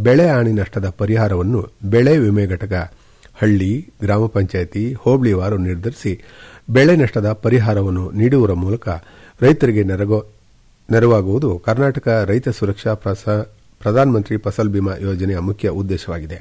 ಬೆಳೆ ಹಾನಿ ನಷ್ಟದ ಪರಿಹಾರವನ್ನು ಬೆಳೆ ವಿಮೆ ಘಟಕ ಹಳ್ಳಿ ಗ್ರಾಮ ಪಂಚಾಯಿತಿ ಹೋಬಳಿವಾರು ನಿರ್ಧರಿಸಿ ಬೆಳೆ ನಷ್ಟದ ಪರಿಹಾರವನ್ನು ನೀಡುವುದರ ಮೂಲಕ ರೈತರಿಗೆ ನೆರಗೋ- ನೆರವಾಗುವುದು ಕರ್ನಾಟಕ ರೈತ ಸುರಕ್ಷಾ ಪ್ರಸ- ಪ್ರಧಾನಮಂತ್ರಿ ಫಸಲ್ ಬಿಮಾ ಯೋಜನೆಯ ಮುಖ್ಯ ಉದ್ದೇಶವಾಗಿದೆ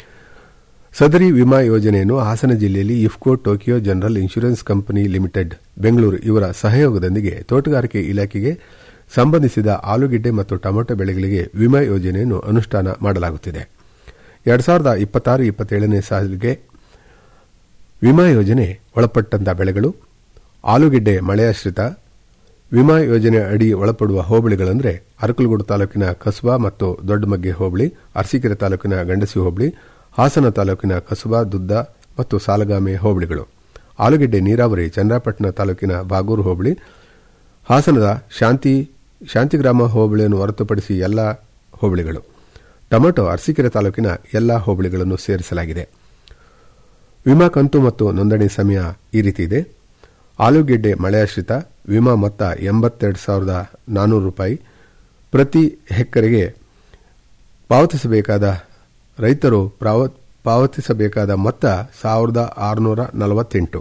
ಸದರಿ ವಿಮಾ ಯೋಜನೆಯನ್ನು ಹಾಸನ ಜಿಲ್ಲೆಯಲ್ಲಿ IFFCO Tokio general insurance company limited Bengaluru ಇವರ ಸಹಯೋಗದೊಂದಿಗೆ ತೋಟಗಾರಿಕೆ ಇಲಾಖೆಗೆ ಸಂಬಂಧಿಸಿದ ಆಲೂಗೆಡ್ಡೆ ಮತ್ತು ಟೊಮೆಟೊ ಬೆಳೆಗಳಿಗೆ ವಿಮಾ ಯೋಜನೆಯನ್ನು ಅನುಷ್ಠಾನ ಮಾಡಲಾಗುತ್ತಿದೆ ಎರಡ್ ಸಾವಿರದ ಇಪ್ಪತ್ತಾರು ಇಪ್ಪತ್ತೇಳನೇ ಸಾಲಿಗೆ ವಿಮಾ ಯೋಜನೆ ಒಳಪಟ್ಟಂತ ಬೆಳೆಗಳು ಆಲೂಗೆಡ್ಡೆ ಮಳೆಯಾಶ್ರಿತ ವಿಮಾ ಯೋಜನೆ ಅಡಿ ಒಳಪಡುವ ಹೋಬಳಿಗಳೆಂದರೆ ಅರಕಲಗೂಡು ತಾಲೂಕಿನ ಕಸುಬಾ ಮತ್ತು ದೊಡ್ಡಮಗ್ಗೆ ಹೋಬಳಿ ಅರಸೀಕೆರೆ ತಾಲೂಕಿನ ಗಂಡಸಿ ಹೋಬಳಿ ಹಾಸನ ತಾಲೂಕಿನ ಕಸುಬಾ ದುದ್ದ ಮತ್ತು ಸಾಲಗಾಮೆ ಹೋಬಳಿಗಳು ಆಲೂಗೆಡ್ಡೆ ನೀರಾವರಿ ಚನ್ನರಾಪಟ್ಟಣ ತಾಲೂಕಿನ ಬಾಗೂರು ಹೋಬಳಿ ಹಾಸನದ ಶಾಂತಿ ಶಾಂತಿಗ್ರಾಮ ಹೋಬಳಿಯನ್ನು ಹೊರತುಪಡಿಸಿ ಎಲ್ಲ ಹೋಬಳಿಗಳು ಟೊಮೆಟೊ ಅರಸೀಕೆರೆ ತಾಲೂಕಿನ ಎಲ್ಲ ಹೋಬಳಿಗಳನ್ನು ಸೇರಿಸಲಾಗಿದೆ ವಿಮಾ ಕಂತು ಮತ್ತು ನೋಂದಣಿ ಸಮಯ ಈ ರೀತಿ ಇದೆ ಆಲೂಗೆಡ್ಡೆ ಮಳೆಯಾಶ್ರಿತ ವಿಮಾ ಮೊತ್ತ ಎಂಬತ್ತೆರಡು ಸಾವಿರದ ನಾನ್ನೂರು ರೂಪಾಯಿ ಪ್ರತಿ ಹೆಕ್ಟರ್ಗೆ ಪಾವತಿಸಬೇಕಾದ ರೈತರು ಪ್ರಾವ- ಪಾವತಿಸಬೇಕಾದ ಮೊತ್ತ ಸಾವಿರದ ಆರುನೂರ ನಲವತ್ತೆಂಟು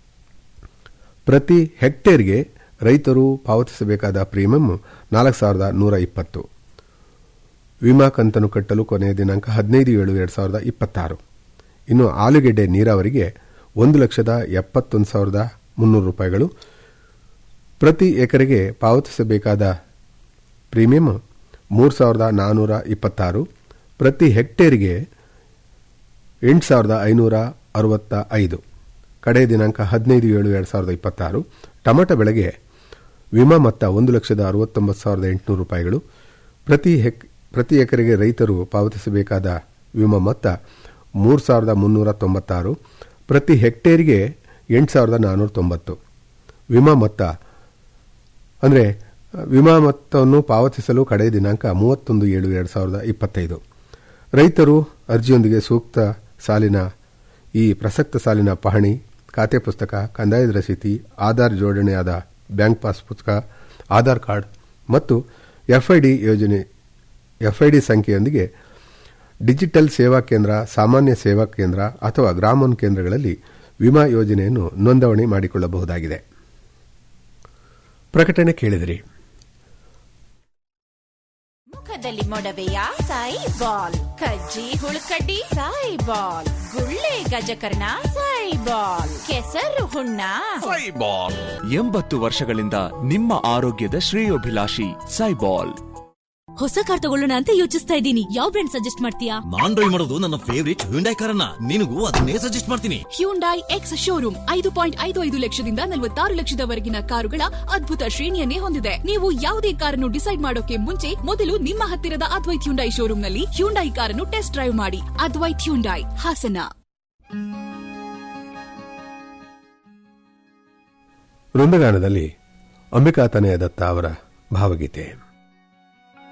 ಪ್ರತಿ ಹೆಕ್ಟೇರ್ಗೆ ರೈತರು ಪಾವತಿಸಬೇಕಾದ ಪ್ರೀಮಿಯಂ ನಾಲ್ಕು ಸಾವಿರದ ನೂರ ಇಪ್ಪತ್ತು ವಿಮಾ ಕಂತನ್ನು ಕಟ್ಟಲು ಕೊನೆಯ ದಿನಾಂಕ ಹದಿನೈದು ಏಳು ಎರಡು ಸಾವಿರದ ಇಪ್ಪತ್ತಾರು ಇನ್ನು ಆಲೂಗೆಡ್ಡೆ ನೀರಾವರಿಗೆ ಒಂದು ಲಕ್ಷದ ಎಪ್ಪತ್ತೊಂದು ಸಾವಿರದ ಮುನ್ನೂರು ರೂಪಾಯಿಗಳು ಪ್ರತಿ ಎಕರೆಗೆ ಪಾವತಿಸಬೇಕಾದ ಪ್ರೀಮಿಯಂ ಮೂರು ಸಾವಿರದ ನಾನ್ನೂರ ಇಪ್ಪತ್ತಾರು ಪ್ರತಿ ಹೆಕ್ಟೇರಿಗೆ ಎಂಟು ಸಾವಿರದ ಐನೂರ ಅರವತ್ತ ಐದು ಕಡೆಯ ದಿನಾಂಕ ಹದಿನೈದು ಏಳು ಎರಡು ಸಾವಿರದ ಇಪ್ಪತ್ತಾರು ಟೊಮೆಟೊ ಬೆಳೆಗೆ ವಿಮಾ ಮೊತ್ತ ಒಂದು ಲಕ್ಷದ ಅರವತ್ತೊಂಬತ್ತು ಸಾವಿರದ ಎಂಟುನೂರು ರೂಪಾಯಿಗಳು ಪ್ರತಿ ಹೆಕ್ ಪ್ರತಿ ಎಕರೆಗೆ ರೈತರು ಪಾವತಿಸಬೇಕಾದ ವಿಮಾ ಮೊತ್ತ ಮೂರು ಸಾವಿರದ ಮುನ್ನೂರ ತೊಂಬತ್ತಾರು ಪ್ರತಿ ಹೆಕ್ಟೇರಿಗೆ ಎಂಟು ಸಾವಿರದ ನಾನ್ನೂರ ತೊಂಬತ್ತು ವಿಮಾ ಮೊತ್ತ ಅಂದರೆ ವಿಮಾ ಮೊತ್ತವನ್ನು ಪಾವತಿಸಲು ಕಡೆಯ ದಿನಾಂಕ ಮೂವತ್ತೊಂದು ಏಳು ಎರಡು ಸಾವಿರದ ಇಪ್ಪತ್ತೈದು ರೈತರು ಅರ್ಜಿಯೊಂದಿಗೆ ಸೂಕ್ತ ಸಾಲಿನ ಈ ಪ್ರಸಕ್ತ ಸಾಲಿನ ಪಹಣಿ ಖಾತೆ ಪುಸ್ತಕ ಕಂದಾಯದ ರಸೀತಿ ಆಧಾರ್ ಜೋಡಣೆಯಾದ ಬ್ಯಾಂಕ್ ಪಾಸ್ ಪುಸ್ತಕ ಆಧಾರ್ ಕಾರ್ಡ್ ಮತ್ತು ಎಫ್ಐಡಿ ಯೋಜನೆ ಎಫ್ಐಡಿ ಸಂಖ್ಯೆಯೊಂದಿಗೆ ಡಿಜಿಟಲ್ ಸೇವಾ ಕೇಂದ್ರ ಸಾಮಾನ್ಯ ಸೇವಾ ಕೇಂದ್ರ ಅಥವಾ ಗ್ರಾಮೋನ್ ಕೇಂದ್ರಗಳಲ್ಲಿ ವಿಮಾ ಯೋಜನೆಯನ್ನು ನೋಂದಣಿ ಮಾಡಿಕೊಳ್ಳಬಹುದಾಗಿದೆ ಪ್ರಕಟಣೆ ಕೇಳಿದಿರಿ ಮುಖದಲ್ಲಿ ಮೊಡವೆಯ ಸಾಯಿ ಬಾಲ್ ಕಜ್ಜಿ ಹುಳುಕಡ್ಡಿ ಸಾಯಿ ಬಾಲ್ ಗುಳ್ಳೆ ಗಜಕರ್ಣ ಸಾಯಿ ಬಾಲ್ ಕೆಸರು ಹುಣ್ಣ ಸೈಬಾಲ್ ಎಂಬತ್ತು ವರ್ಷಗಳಿಂದ ನಿಮ್ಮ ಆರೋಗ್ಯದ ಶ್ರೇಯೋಭಿಲಾಷಿ ಸೈಬಾಲ್ ಹೊಸ ಕಾರ್ ತಗೊಳ್ಳೋಣ ಅಂತ ಯೋಚಿಸ್ತಾ ಇದ್ದೀನಿ ಯಾವ ಬ್ರ್ಯಾಂಡ್ ಸಜೆಸ್ಟ್ ಮಾಡ್ತೀಯಾ ನಾನ್ ಡ್ರೈವ್ ಮಾಡೋದು ನನ್ನ ಫೇವರಿಟ್ ಹ್ಯುಂಡೈ ಕಾರನ್ನ ನಿನಗೂ ಅದನ್ನೇ ಸಜೆಸ್ಟ್ ಮಾಡ್ತೀನಿ ಹ್ಯುಂಡೈ ಎಕ್ಸ್ ಶೋರೂಮ್ ಐದು ಪಾಯಿಂಟ್ ಐದು ಐದು ಲಕ್ಷದಿಂದ ನಲವತ್ತಾರು ಲಕ್ಷದವರೆಗಿನ ಕಾರುಗಳ ಅದ್ಭುತ ಶ್ರೇಣಿಯನ್ನೇ ಹೊಂದಿದೆ ನೀವು ಯಾವುದೇ ಕಾರನ್ನು ಡಿಸೈಡ್ ಮಾಡೋಕೆ ಮುಂಚೆ ಮೊದಲು ನಿಮ್ಮ ಹತ್ತಿರದ ಅದ್ವೈತ್ ಹ್ಯುಂಡೈ ಶೋರೂಮ್ನಲ್ಲಿ ಹ್ಯುಂಡೈ ಕಾರನ್ನು ಟೆಸ್ಟ್ ಡ್ರೈವ್ ಮಾಡಿ ಅದ್ವೈತ್ ಹ್ಯುಂಡೈ ಹಾಸನ ವೃಂದಗಾನದಲ್ಲಿ ಅಂಬಿಕಾ ತನಯ ದತ್ತ ಅವರ ಭಾವಗೀತೆ